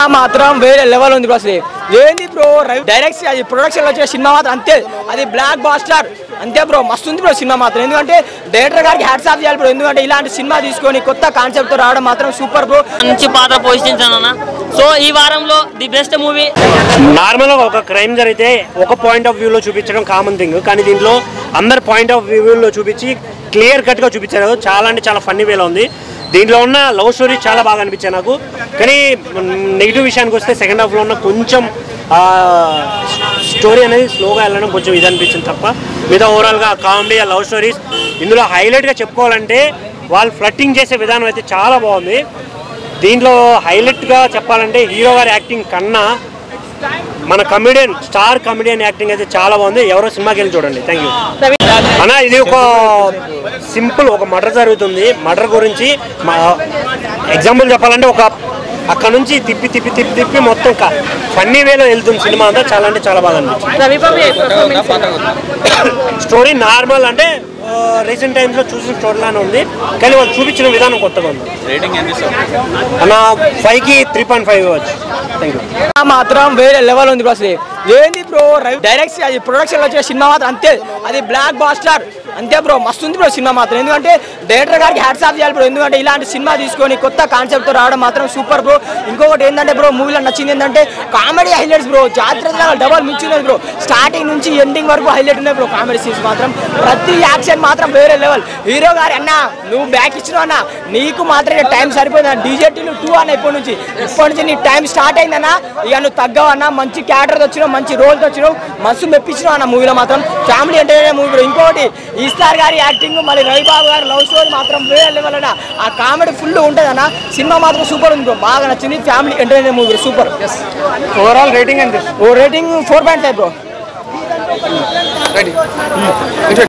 మాత్రం వేరే లెవెల్ ఉంది బ్రో అసలు ఏంది బ్రో డైరెక్ట్ అది ప్రొడక్షన్ వచ్చే సినిమా మాత్రం అంతే అది బ్లాక్ బాస్టర్ అంతే బ్రో మస్తు ఉంది బ్రో సినిమా మాత్రం ఎందుకంటే డైరెక్టర్ గారికి హ్యాట్స్ ఆఫ్ చేయాలి బ్రో ఎందుకంటే ఇలాంటి సినిమా తీసుకొని కొత్త కాన్సెప్ట్ తో రావడం మాత్రం సూపర్ బ్రో మంచి పాత్ర పోషించాను అన్న సో ఈ వారంలో ది బెస్ట్ మూవీ నార్మల్గా ఒక క్రైమ్ జరిగితే ఒక పాయింట్ ఆఫ్ వ్యూలో చూపించడం కామన్ థింగ్ కానీ దీంట్లో అందరు పాయింట్ ఆఫ్ వ్యూలో చూపించి క్లియర్ కట్గా చూపించారు చాలా అంటే చాలా ఫన్నీ వేలో ఉంది దీంట్లో ఉన్న లవ్ స్టోరీ చాలా బాగా అనిపించాయి నాకు కానీ నెగిటివ్ విషయానికి వస్తే సెకండ్ హాఫ్లో ఉన్న కొంచెం స్టోరీ అనేది స్లోగా వెళ్ళడం కొంచెం ఇది అనిపించింది తప్ప మిగతా ఓవరాల్గా కామెడీ ఆ లవ్ స్టోరీస్ ఇందులో హైలైట్గా చెప్పుకోవాలంటే వాళ్ళు ఫ్లట్టింగ్ చేసే విధానం అయితే చాలా బాగుంది దీంట్లో హైలైట్గా చెప్పాలంటే హీరో గారి యాక్టింగ్ కన్నా మన కమెడియన్ స్టార్ కమెడియన్ యాక్టింగ్ అయితే చాలా బాగుంది ఎవరో సినిమాకి వెళ్ళి చూడండి థ్యాంక్ యూ అన్న ఇది ఒక సింపుల్ ఒక మర్డర్ జరుగుతుంది మర్డర్ గురించి ఎగ్జాంపుల్ చెప్పాలంటే ఒక అక్కడ నుంచి తిప్పి తిప్పి తిప్పి తిప్పి మొత్తం ఫన్నీ వేలో వెళ్తుంది సినిమా అంతా చాలా అంటే చాలా బాగా అనిపించింది స్టోరీ నార్మల్ అంటే రీసెంట్ టైమ్స్ లో చూసిన స్టోరీ లానే ఉంది కానీ వాళ్ళు చూపించిన విధానం కొత్తగా ఉంది అన్న ఫైవ్ కి త్రీ పాయింట్ ఫైవ్ ఇవ్వచ్చు థ్యాంక్ యూ మాత్రం వేరే లెవెల్ ఉంది బ్రో అసలు ఏంది బ్రో డైరెక్ట్ అది ప్రొడక్షన్ వచ్చే సినిమా మాత్రం అంతే అది బ్లాక్ బాస్టర్ అంతే బ్రో మస్తు ఉంది బ్రో సినిమా మాత్రం ఎందుకంటే డైరెక్టర్ గారికి హ్యాట్స్ ఆఫ్ చేయాలి బ్రో ఎందుకంటే ఇలాంటి సినిమా తీసుకొని కొత్త కాన్సెప్ట్ తో రావడం మాత్రం సూపర్ బ్రో ఇంకొకటి ఏంటంటే బ్రో మూవీలో నచ్చింది ఏంటంటే కామెడీ హైలైట్స్ బ్రో జాతర డబల్ మించున్నది బ్రో స్టార్టింగ్ నుంచి ఎండింగ్ వరకు హైలైట్ ఉన్నాయి బ్రో కామెడీ సీన్స్ మాత్రం ప్రతి యాక్షన్ మాత్రం వేరే లెవెల్ హీరో గారు అన్న నువ్వు బ్యాక్ ఇచ్చినావు అన్న నీకు మాత్రం టైం సరిపోయింది డీజేటీ టూ అన్న ఇప్పటి నుంచి ఇప్పటి నుంచి నీ టైం స్టార్ట్ అయిందన్న ఇక నువ్వు తగ్గవన్నా మంచి క్యారెక్టర్ వచ్చినావు మంచి రోల్తో వచ్చినావు మస్తు మెప్పించినావు అన్న మూవీలో మాత్రం ఫ్యామిలీ ఎంటర్టైనర్ మూవీ బ్రో ఇంకోటి ఈస్టార్ గారి యాక్టింగ్ మళ్ళీ రవిబాబు గారి లవ్ స్టోరీ మాత్రం వేరే లెవెల్ అన్న ఆ కామెడీ ఫుల్ ఉంటుంది అన్న సినిమా మాత్రం సూపర్ ఉంది బ్రో బాగా నచ్చింది family entertainer movie super overall rating ఎంత ఓ rating four point five bro ready